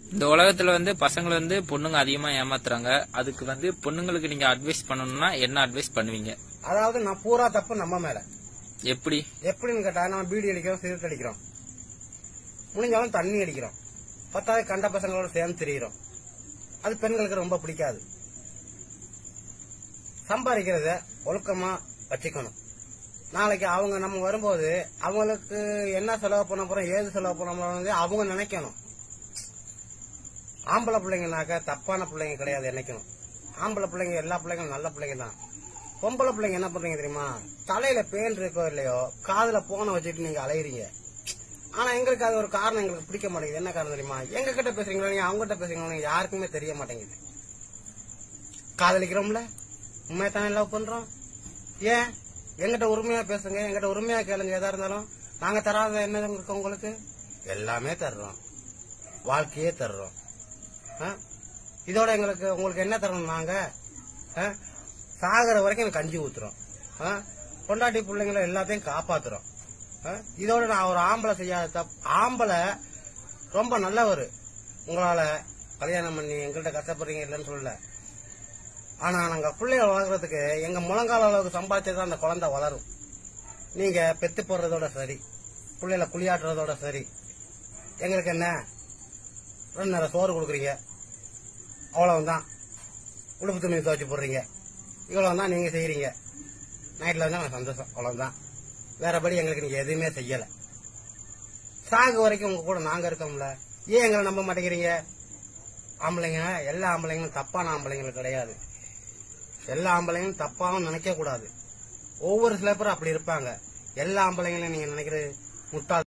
இந்த உலகத்துல வந்து பசங்களை வந்து பொண்ணுங்க அதிகமா ஏமாத்துறாங்க அதுக்கு வந்து பொண்ணுங்களுக்கு நீங்க அட்வைஸ் பண்ணணும்னா என்ன அட்வைஸ் பண்ணுவீங்க அதாவது நான் பூரா தப்பு நம்ம மேல எப்படி எப்படின்னு கேட்டா நம்ம பீடி அடிக்கிறோம் சிகரெட் அடிக்கிறோம் முடிஞ்சாலும் தண்ணி அடிக்கிறோம் பத்தாவது கண்ட பசங்களோட சேர்ந்து திரியிறோம் அது பெண்களுக்கு ரொம்ப பிடிக்காது சம்பாதிக்கிறத ஒழுக்கமா வச்சுக்கணும் நாளைக்கு அவங்க நம்ம வரும்போது அவங்களுக்கு என்ன செலவு பண்ண போறோம் ஏது செலவு பண்ண போறோம் அவங்க நினைக்கணும் ஆம்பளை பிள்ளைங்கனாக்க தப்பான பிள்ளைங்க கிடையாது நினைக்கணும் ஆம்பளை பிள்ளைங்க எல்லா பிள்ளைங்களும் நல்ல பிள்ளைங்க தான் பொம்பளை பிள்ளைங்க என்ன பண்றீங்க தெரியுமா தலையில பேன் இருக்கோ இல்லையோ காதுல போன வச்சுட்டு நீங்க அலையுறீங்க ஆனா எங்களுக்கு அது ஒரு காரணம் எங்களுக்கு பிடிக்க மாட்டேங்குது என்ன காரணம் தெரியுமா எங்க கிட்ட பேசுறீங்களோ நீங்க அவங்க கிட்ட பேசுறீங்களோ நீங்க யாருக்குமே தெரிய மாட்டேங்குது காதலிக்கிறோம்ல உண்மையை தானே லவ் பண்றோம் ஏன் எங்கிட்ட உரிமையா பேசுங்க எங்கிட்ட உரிமையா கேளுங்க எதா இருந்தாலும் நாங்க தராத என்ன இருக்கு உங்களுக்கு எல்லாமே தர்றோம் வாழ்க்கையே தர்றோம் ஆ? இதோட எங்களுக்கு உங்களுக்கு என்ன தரணும் நாங்க ஆ? சாகர வரைக்கும் எனக்கு கஞ்சி ஊத்துறோம் ஆ? பொண்டாட்டி பிள்ளைங்களை எல்லாத்தையும் காப்பாத்துறோம் ஆ? இதோட நான் ஒரு ஆம்பளை செய்யாத தப் ஆம்பளை ரொம்ப நல்லவர் உங்களால கல்யாணம் பண்ணி எங்கள்கிட்ட கஷ்டப்படுறீங்க இல்லைன்னு சொல்லல ஆனா நாங்க பிள்ளைய வளர்க்கறதுக்கு எங்க முழங்கால அளவுக்கு சம்பாதிச்சதான் அந்த குழந்தை வளரும் நீங்க பெத்து போடுறதோட சரி பிள்ளைல குளியாட்டுறதோட சரி எங்களுக்கு என்ன ரெண்டு நேரம் சோறு கொடுக்குறீங்க அவ்வளவுதான் உடுப்பு துணி துவைச்சு போடுறீங்க இவ்வளவுதான் நீங்க செய்யறீங்க நைட்ல வந்து எனக்கு சந்தோஷம் அவ்வளவுதான் வேறபடி எங்களுக்கு நீங்க எதுவுமே செய்யல சாகு வரைக்கும் உங்க கூட நாங்க இருக்கோம்ல ஏன் எங்களை நம்ப மாட்டேங்கிறீங்க ஆம்பளைங்க எல்லா ஆம்பளைங்களும் தப்பான ஆம்பளைங்களும் கிடையாது எல்லா ஆம்பளைங்களும் தப்பாவும் நினைக்க கூடாது ஒவ்வொரு சில பேரும் அப்படி இருப்பாங்க எல்லா ஆம்பளைங்களையும் நீங்க நினைக்கிறது முட்டாள்